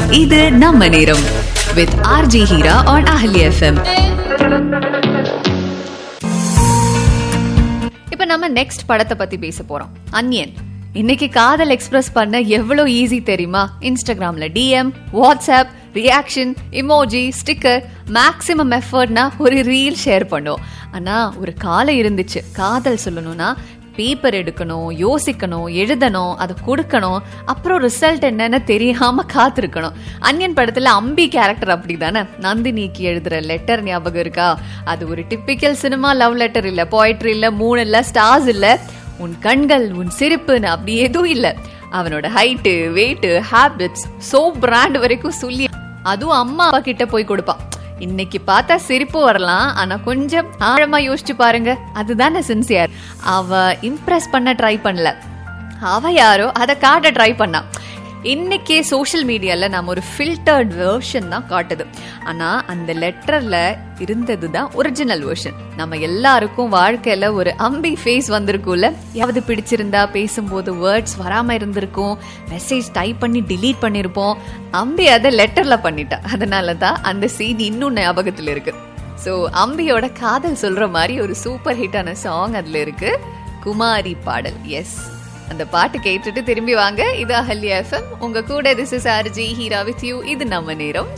இது நம்ம நேரம் with RJ Heera on Ahalya FM இப்ப நம்ம நெக்ஸ்ட் படத்தை பத்தி பேச போறோம் அன்னியன் இன்னைக்கு காதல் எக்ஸ்பிரஸ் பண்ண எவ்வளவு ஈஸி தெரியுமா இன்ஸ்டாகிராம்ல DM WhatsApp reaction emoji sticker maximum எஃபர்ட்னா ஒரு ரீல் ஷேர் பண்ணுவோம் ஆனா ஒரு காலம் இருந்துச்சு காதல் சொல்லணும்னா பேப்பர் எடுக்கணும் யோசிக்கணும் எழுதணும் அதை கொடுக்கணும் அப்புறம் ரிசல்ட் என்னன்னு தெரியாம காத்திருக்கணும் அன்யன் படத்துல அம்பி கேரக்டர் அப்படிதானே நந்தினிக்கு எழுதுற லெட்டர் ஞாபகம் இருக்கா அது ஒரு டிப்பிக்கல் சினிமா லவ் லெட்டர் இல்ல போய்ட்ரி இல்ல மூணு இல்ல ஸ்டார்ஸ் இல்ல உன் கண்கள் உன் சிரிப்புன்னு அப்படி எதுவும் இல்ல அவனோட height weight habits so brand வரைக்கும் சொல்லி அதுவும் அம்மா அப்பா கிட்ட போய் கொடுப்பான் இன்னைக்கு பார்த்தா சிரிப்பு வரலாம் ஆனா கொஞ்சம் ஆழமா யோசிச்சு பாருங்க அதுதானே சின்சியர் அவ இம்ப்ரெஸ் பண்ண ட்ரை பண்ணல அவ யாரோ அதை காட்ட ட்ரை பண்ணா இன்னைக்கே சோஷியல் மீடியால நம்ம ஒரு ஃபில்டர்ட் வெர்ஷன் தான் காட்டுது ஆனா அந்த லெட்டர்ல இருந்தது தான் ஒரிஜினல் வெர்ஷன் நம்ம எல்லாருக்கும் வாழ்க்கையில ஒரு அம்பி ஃபேஸ் வந்திருக்கும்ல யாவது பிடிச்சிருந்தா பேசும்போது வேர்ட்ஸ் வராம இருந்திருக்கும் மெசேஜ் டைப் பண்ணி delete பண்ணிருப்போம் அம்பி அதை லெட்டர்ல பண்ணிட்டா அதனால தான் அந்த சீன் இன்னும் ஞாபகத்துல இருக்கு ஸோ அம்பியோட காதல் சொல்ற மாதிரி ஒரு சூப்பர் ஹிட்டான சாங் அதுல இருக்கு குமாரி பாடல் எஸ் அந்த பாட்டு கேட்டுட்டு திரும்பி வாங்க இது அஹல்யா எஃப்எம் உங்க கூட this is RJ Heera with you இது நம்ம நேரம்